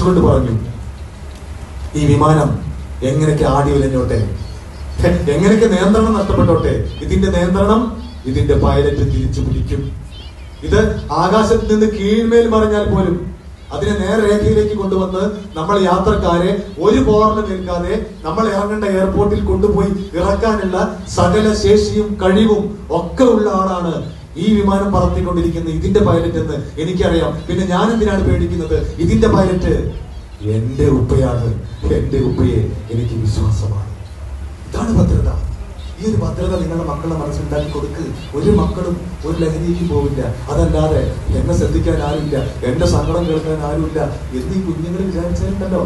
ചിരിച്ചുകൊണ്ട് പറഞ്ഞു ഈ വിമാനം എങ്ങനെയൊക്കെ ആടി ഉലഞ്ഞോട്ടെ എങ്ങനെയൊക്കെ നിയന്ത്രണം നഷ്ടപ്പെട്ടോട്ടെ ഇതിന്റെ നിയന്ത്രണം ഇതിന്റെ പൈലറ്റ് തിരിച്ചു പിടിക്കും ഇത് ആകാശത്ത് നിന്ന് കീഴ്മേൽ മറിഞ്ഞാൽ പോലും അതിനെ നേർരേഖയിലേക്ക് കൊണ്ടുവന്ന് നമ്മൾ യാത്രക്കാരെ ഒരു പോറിനും ഏൽക്കാതെ നമ്മൾ ഇറങ്ങേണ്ട എയർപോർട്ടിൽ കൊണ്ടുപോയി ഇറക്കാനുള്ള സകല ശേഷിയും കഴിവും ഒക്കെ ഉള്ള ആളാണ് ഈ വിമാനം പറത്തിക്കൊണ്ടിരിക്കുന്ന ഇതിന്റെ പൈലറ്റ് എന്ന് എനിക്കറിയാം പിന്നെ ഞാൻ എന്തിനാണ് പേടിക്കുന്നത് ഇതിന്റെ പൈലറ്റ് എന്റെ ഉപ്പയാണ് എന്റെ ഉപ്പയെ എനിക്ക് വിശ്വാസമാണ് ഇതാണ് ഭദ്രത ഈ ഒരു ഭദ്രത നിങ്ങളുടെ മക്കളുടെ മനസ്സിലുണ്ടാക്കി കൊടുക്ക് ഒരു മക്കളും ഒരു ലഹരിക്ക് പോവില്ല അതല്ലാതെ എന്നെ ശ്രദ്ധിക്കാൻ ആരുമില്ല എന്റെ സങ്കടം കേൾക്കാൻ ആരുമില്ല എന്ന് ഈ കുഞ്ഞുങ്ങൾ വിചാരിച്ചാലുണ്ടല്ലോ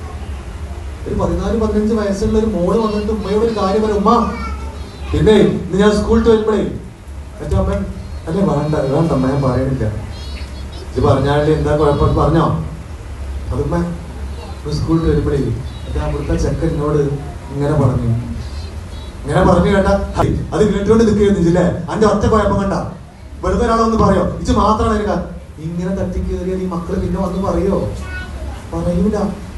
ഒരു പതിനാല് പതിനഞ്ച് വയസ്സുള്ള ഒരു മോള് വന്നിട്ട് ഉമ്മയോട് ഒരു കാര്യം പറയും ഉമ്മ പിന്നെ ഇന്ന് ഞാൻ സ്കൂളിൽ വരുമ്പോഴേ മറ്റേ അമ്മ അല്ലേ വേണ്ട വേണ്ട അമ്മ ഞാൻ പറയണില്ല ഇത് പറഞ്ഞാലേ എന്താ കുഴപ്പം പറഞ്ഞോ അതുമ്മ സ്കൂളിൽ വരുമ്പോഴേ എന്റെ അവിടുത്തെ ചെക്കൻ എന്നോട് ഇങ്ങനെ പറഞ്ഞു ഇങ്ങനെ പറഞ്ഞു കേട്ട അത് കേട്ടുകൊണ്ട് നിൽക്കുന്നില്ലേ അന്റെ ഒറ്റ കുഴപ്പം കണ്ട വെറുതെ ഒരാളൊന്ന് പറയോ ഇത് മാത്രമാണ് എനിക്ക് ഇങ്ങനെ തട്ടി കയറിയാൽ ഈ മക്കള് പിന്നെ വന്ന് പറയോ പറയൂല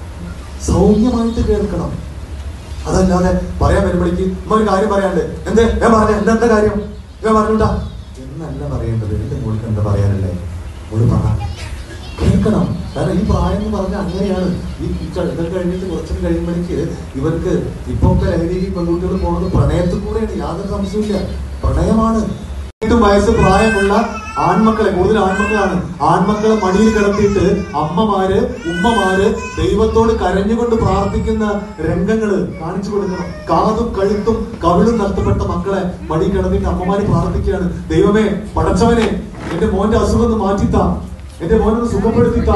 സൗമ്യമായിട്ട് കേൾക്കണം അതല്ലാതെ പറയാൻ വരുമ്പോഴേക്ക് ഉമ്മ ഒരു കാര്യം പറയാണ്ട് എന്തേ ഞാൻ പറഞ്ഞ എന്താ എന്താ കാര്യം ഞാൻ പറഞ്ഞൂട്ടാ എന്നല്ല പറയേണ്ടത് എന്റെ മോൾക്ക് എന്താ പറയാനല്ലേ ഒരു പറ കേൾക്കണം കാരണം ഈ പ്രായം എന്ന് പറഞ്ഞാൽ അങ്ങനെയാണ് ഈ ഇച്ച- ഇതൊക്കെ കഴിഞ്ഞിട്ട് കുറച്ചൊക്കെ കഴിയുമ്പോഴേക്ക് ഇവർക്ക് ഇപ്പൊ ഒക്കെ ലഹരി പെൺകുട്ടികൾ പോകുന്നത് പ്രണയത്തിൽ കൂടെയാണ് യാതൊരു സംശയമില്ല പ്രണയമാണ് എട്ടും വയസ്സ് പ്രായമുള്ള ആൺമക്കളെ കൂടുതൽ ആൺമക്കളാണ് ആൺമക്കളെ മടിയിൽ കിടത്തിയിട്ട് അമ്മമാര് ഉമ്മമാര് ദൈവത്തോട് കരഞ്ഞുകൊണ്ട് പ്രാർത്ഥിക്കുന്ന രംഗങ്ങള് കാണിച്ചു കൊടുക്കണം കാതും കഴുത്തും കവിളും നഷ്ടപ്പെട്ട മക്കളെ മടിയിൽ കിടത്തിയിട്ട് അമ്മമാര് പ്രാർത്ഥിക്കുകയാണ് ദൈവമേ പടച്ചവനെ എന്റെ മോന്റെ അസുഖം ഒന്ന് മാറ്റിത്താ എന്റെ മോനൊന്ന് സുഖപ്പെടുത്തിത്താ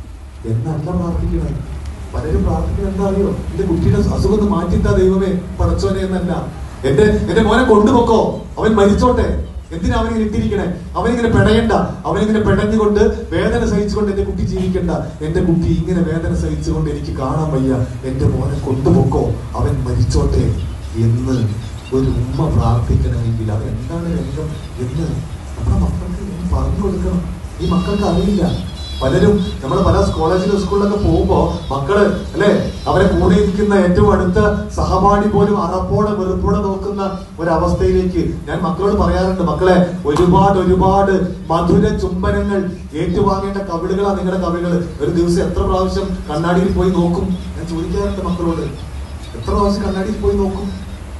എന്നല്ല പ്രാർത്ഥിക്കണേ പലരും പ്രാർത്ഥിക്കുന്നത് എന്താ അറിയോ എന്റെ കുട്ടിയുടെ അസുഖം ഒന്ന് മാറ്റിത്താ ദൈവമേ പടച്ചോനെ എന്നല്ല എന്റെ എന്റെ മോനെ കൊണ്ടുപോക്കോ അവൻ മരിച്ചോട്ടെ എന്തിനാ അവനിങ്ങനെ ഇട്ടിരിക്കണേ അവനിങ്ങനെ പെടയണ്ട അവനിങ്ങനെ പെടഞ്ഞുകൊണ്ട് വേദന സഹിച്ചുകൊണ്ട് എന്റെ കുട്ടി ജീവിക്കണ്ട എന്റെ കുട്ടി ഇങ്ങനെ വേദന സഹിച്ചുകൊണ്ട് എനിക്ക് കാണാൻ വയ്യ എന്റെ മോനെ കൊണ്ടുപോക്കോ അവൻ മരിച്ചോട്ടെ എന്ന് ഒരു ഉമ്മ പ്രാർത്ഥിക്കണമെങ്കിൽ അത് എന്താണ് രംഗം എന്ന് നമ്മുടെ മക്കൾക്ക് ഇങ്ങനെ പറഞ്ഞു കൊടുക്കണം ഈ മക്കൾക്ക് അറിയില്ല പലരും നമ്മൾ പല കോളേജിലും സ്കൂളിലൊക്കെ പോകുമ്പോ മക്കള് അല്ലെ അവരെ കൂടെ ഇരിക്കുന്ന ഏറ്റവും അടുത്ത സഹപാഠി പോലും അറപ്പോടെ വെറുപ്പോടെ നോക്കുന്ന ഒരവസ്ഥയിലേക്ക് ഞാൻ മക്കളോട് പറയാറുണ്ട് മക്കളെ ഒരുപാട് ഒരുപാട് മധുര ചുംബനങ്ങൾ ഏറ്റുവാങ്ങേണ്ട കവിളുകളാ നിങ്ങളുടെ കവിളുകൾ ഒരു ദിവസം എത്ര പ്രാവശ്യം കണ്ണാടിയിൽ പോയി നോക്കും ഞാൻ ചോദിക്കാറുണ്ട് മക്കളോട് എത്ര പ്രാവശ്യം കണ്ണാടിയിൽ പോയി നോക്കും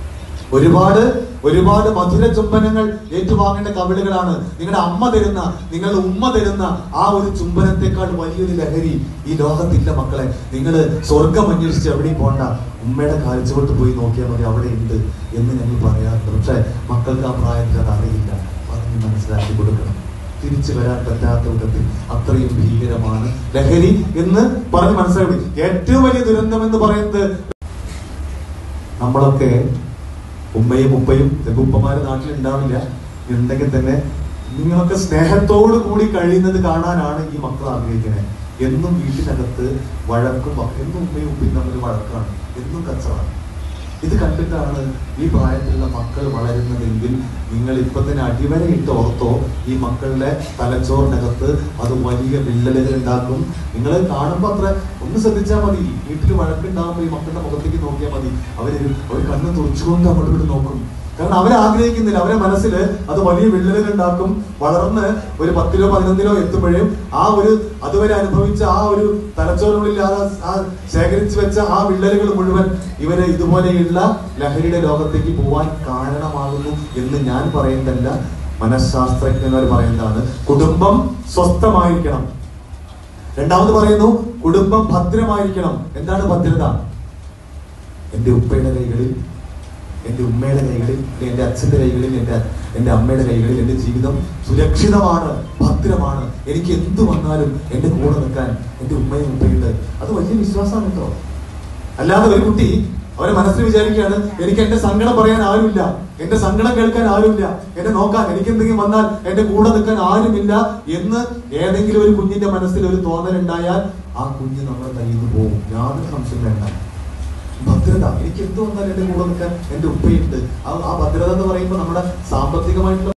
ഒരുപാട് ഒരുപാട് മധുര ചുംബനങ്ങൾ ഏറ്റുവാങ്ങേണ്ട കവിളുകളാണ് നിങ്ങളുടെ അമ്മ തരുന്ന നിങ്ങളുടെ ഉമ്മ തരുന്ന ആ ഒരു ചുംബനത്തെക്കാൾ വലിയൊരു ലഹരി ഈ ലോകത്തില്ല മക്കളെ നിങ്ങൾ സ്വർഗം അന്വേഷിച്ച് എവിടെയും പോണ്ട ഉമ്മയുടെ കാഴ്ചവട്ട് പോയി നോക്കിയാൽ മതി അവിടെ ഉണ്ട് എന്ന് ഞങ്ങൾ പറയാറുണ്ട് പക്ഷെ മക്കൾക്ക് ആ പ്രായത്തിൽ അത് അറിയില്ല പറഞ്ഞ് മനസ്സിലാക്കി കൊടുക്കണം തിരിച്ചു വരാൻ പറ്റാത്ത വിധത്തിൽ അത്രയും ഭീകരമാണ് ലഹരി എന്ന് പറഞ്ഞ് മനസ്സിലാക്കി ഏറ്റവും വലിയ ദുരന്തം എന്ന് പറയുന്നത് നമ്മളൊക്കെ ഉമ്മയും ഉപ്പയും ചിലപ്പോൾ ഉപ്പമാര് നാട്ടിൽ ഉണ്ടാവില്ല ഉണ്ടെങ്കിൽ തന്നെ നിങ്ങളൊക്കെ സ്നേഹത്തോടു കൂടി കഴിയുന്നത് കാണാനാണ് ഈ മക്കൾ ആഗ്രഹിക്കുന്നത് എന്നും വീട്ടിനകത്ത് വഴക്കും വ- എന്നും ഉമ്മയും ഉപ്പയും തമ്മിൽ വഴക്കാണ് എന്നും കച്ചറാണ് ഇത് കണ്ടിട്ടാണ് ഈ പ്രായത്തിലുള്ള മക്കൾ വളരുന്നതെങ്കിൽ നിങ്ങൾ ഇപ്പൊ തന്നെ അടിവരയിട്ട് ഓർത്തോ ഈ മക്കളുടെ തലച്ചോറിനകത്ത് അത് വലിയ വിള്ളലുകൾ ഉണ്ടാക്കും നിങ്ങൾ കാണുമ്പോൾ അത്ര ഒന്ന് ശ്രദ്ധിച്ചാൽ മതി വീട്ടിൽ വഴക്കുണ്ടാകുമ്പോൾ ഈ മക്കളുടെ മുഖത്തേക്ക് നോക്കിയാൽ മതി അവര് അവർ കണ്ണ് തുറച്ചുകൊണ്ട് അങ്ങോട്ട് ഇവിടെ നോക്കും കാരണം അവരെ ആഗ്രഹിക്കുന്നില്ല അവരെ മനസ്സിൽ അത് വലിയ വിള്ളലുകൾ ഉണ്ടാക്കും വളർന്ന് ഒരു പത്തിലോ പതിനൊന്നിലോ എത്തുമ്പോഴും ആ ഒരു അതുവരെ അനുഭവിച്ച ആ ഒരു തലച്ചോറിനുള്ളിൽ ആ ആ ശേഖരിച്ചു വെച്ച ആ വിള്ളലുകൾ മുഴുവൻ ഇവരെ ഇതുപോലെയുള്ള ലഹരിയുടെ ലോകത്തേക്ക് പോവാൻ കാരണമാകുന്നു എന്ന് ഞാൻ പറയുന്നതല്ല മനഃശാസ്ത്രജ്ഞന്മാർ പറയുന്നതാണ് കുടുംബം സ്വസ്ഥമായിരിക്കണം രണ്ടാമത് പറയുന്നു കുടുംബം ഭദ്രമായിരിക്കണം എന്താണ് ഭദ്രത എന്റെ ഉപ്പയുടെ കൈകളിൽ എന്റെ ഉമ്മയുടെ കൈകളിൽ അല്ലെങ്കിൽ എന്റെ അച്ഛന്റെ കൈകളിൽ എന്റെ എന്റെ അമ്മയുടെ കൈകളിൽ എന്റെ ജീവിതം സുരക്ഷിതമാണ് ഭദ്രമാണ് എനിക്ക് എന്ത് വന്നാലും എന്റെ കൂടെ നിൽക്കാൻ എന്റെ ഉമ്മയും ഉപ്പയുണ്ട് അത് വലിയ വിശ്വാസമാണ് കേട്ടോ അല്ലാതെ ഒരു കുട്ടി അവരെ മനസ്സിൽ വിചാരിക്കുകയാണ് എനിക്ക് എന്റെ സങ്കടം പറയാൻ ആരുമില്ല എന്റെ സങ്കടം കേൾക്കാൻ ആരുമില്ല എന്നെ നോക്കാൻ എനിക്ക് എന്തെങ്കിലും വന്നാൽ എന്റെ കൂടെ നിൽക്കാൻ ആരുമില്ല എന്ന് ഏതെങ്കിലും ഒരു കുഞ്ഞിന്റെ മനസ്സിൽ ഒരു തോന്നലുണ്ടായാൽ ആ കുഞ്ഞ് നമ്മുടെ കയ്യിൽ നിന്ന് പോകും യാതൊരു സംശയം വേണ്ട ഭദ്രത എനിക്ക് എന്ത് വന്നാലും എന്റെ കൂടെ നിൽക്കാൻ എന്റെ ഉപ്പയുണ്ട് ആ ആ ഭദ്രത എന്ന് പറയുമ്പോൾ നമ്മുടെ സാമ്പത്തികമായിട്ടുള്ള